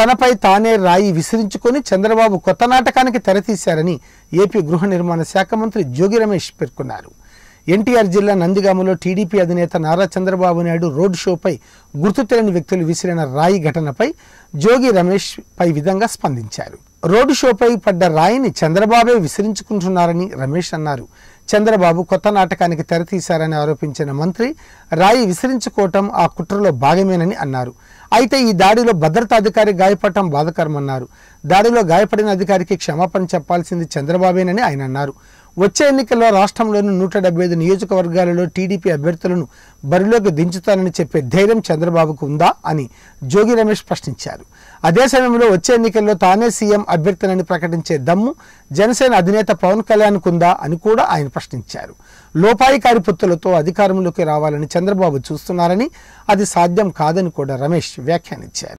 తనపై తానే రాయి విసిరించుకొని చంద్రబాబు కొత్త నాటకానికి తెరతీశారని ఏపీ గృహ నిర్మాణ శాఖ మంత్రి జోగి రమేష్ పేర్కొన్నారు ఎన్టీఆర్ జిల్లా నందిగామలో టీడీపీ అధినేత నారా చంద్రబాబు నాయుడు రోడ్ షోపై గుర్తు తెలియని వ్యక్తులు విసిరిన రాయి ఘటనపై జోగి రమేష్ పై విధంగా స్పందించారు రోడ్డు షోపై పడ్డ రాయిని చంద్రబాబే విసిరించుకుంటున్నారని రమేష్ అన్నారు చంద్రబాబు కొత్త నాటకానికి తెరతీశారని ఆరోపించిన మంత్రి రాయి విసిరించుకోవటం ఆ కుట్రలో భాగమేనని అన్నారు అయితే ఈ దాడిలో భద్రతా అధికారి గాయపడటం బాధకరమన్నారు దాడిలో గాయపడిన అధికారికి క్షమాపణ చెప్పాల్సింది చంద్రబాబేనని ఆయన అన్నారు వచ్చే ఎన్నికల్లో రాష్ట్రంలోని నూట డెబ్బై ఐదు నియోజకవర్గాలలో టీడీపీ అభ్యర్థులను బరిలోకి దించుతానని చెప్పే ధైర్యం చంద్రబాబుకు ఉందా అని జోగి రమేష్ ప్రశ్నించారు అదే సమయంలో వచ్చే ఎన్నికల్లో తానే సీఎం అభ్యర్థులని ప్రకటించే దమ్ము జనసేన అధినేత పవన్ కళ్యాణ్కు ఉందా అని కూడా ఆయన ప్రశ్నించారు లోపాయికారి పొత్తులతో అధికారంలోకి రావాలని చంద్రబాబు చూస్తున్నారని అది సాధ్యం కాదని కూడా రమేష్ వ్యాఖ్యానించారు